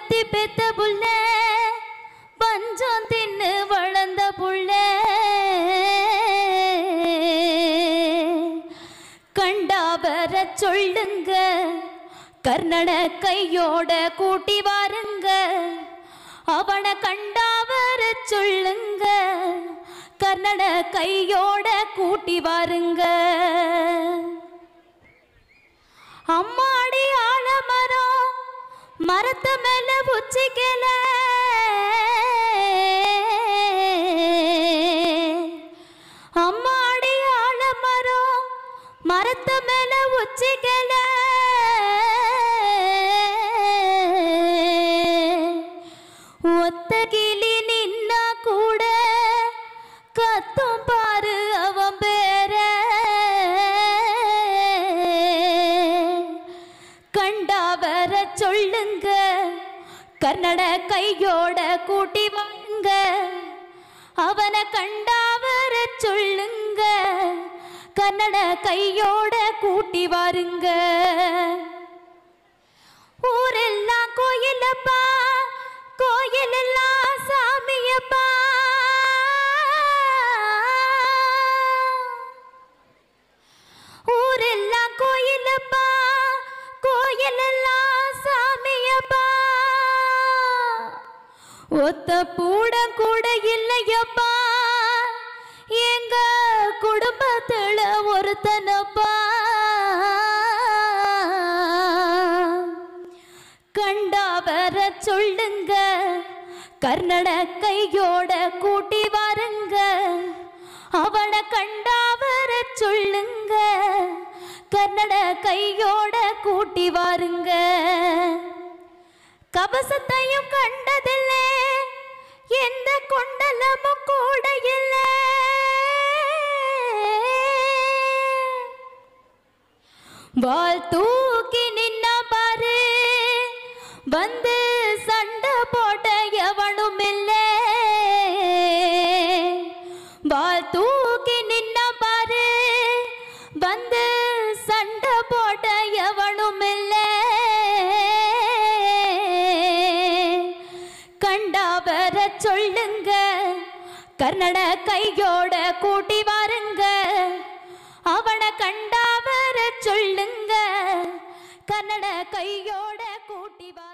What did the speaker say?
பெத்தி பெத்த புள்ள பஞ்சம் தின்னு வளர்ந்த புள்ள கண்டா வர சொல்லுங்க கர்ணன கையோட கூட்டி வாருங்க அவனை கண்டா வர சொல்லுங்க கர்ணன கையோட கூட்டி வாருங்க அம்மாடி ஆலமரம் மரத்து மேல உச்சிக்கல அம்மாடி ஆலமரம் மரத்து மேல உச்சிக்கல ஒத்த கிளி நின்னா கூட கத்தும் பாரு அவன் பேர கண்டா வர சொல்லுங்க கன்னட கையோட கூட்டி வாங்க அவனை கண்டா வர சொல்லுங்க கன்னட கையோட கூட்டி வாருங்க ஊரெல்லாம் கோயிலப்பா கோயிலெல்லாம் சாமியப்பா ஊரெல்லாம் கோயிலப்பா கோயிலெல்லாம் சாமியப்பா ஒத்த பூடம் கூட இல்லையப்பா எங்க குடும்பத்துல ஒருத்தனப்பா கண்டா வர சொல்லுங்க கர்ணட கையோட கூட்டி வாருங்க அவனை கண்டா வர சொல்லுங்க கர்ணட கையோட கூட்டி வாருங்க கபசத்தையும் கண்டதில்லை எந்த கொண்டலமும் கூட இல்லை வால் தூக்கி நின்ன பாரு வந்து சண்டை போட்ட எவனும் இல்லை வால் தூக்கி நின்ன பாரு வந்து சண்டை போட்ட எவனும் இல்லை கண்டா வர சொல்லுங்க கர்ணட கையோட கூட்டி வாருங்க அவனை கண்டா வர சொல்லுங்க கன்னட கையோட கூட்டி வா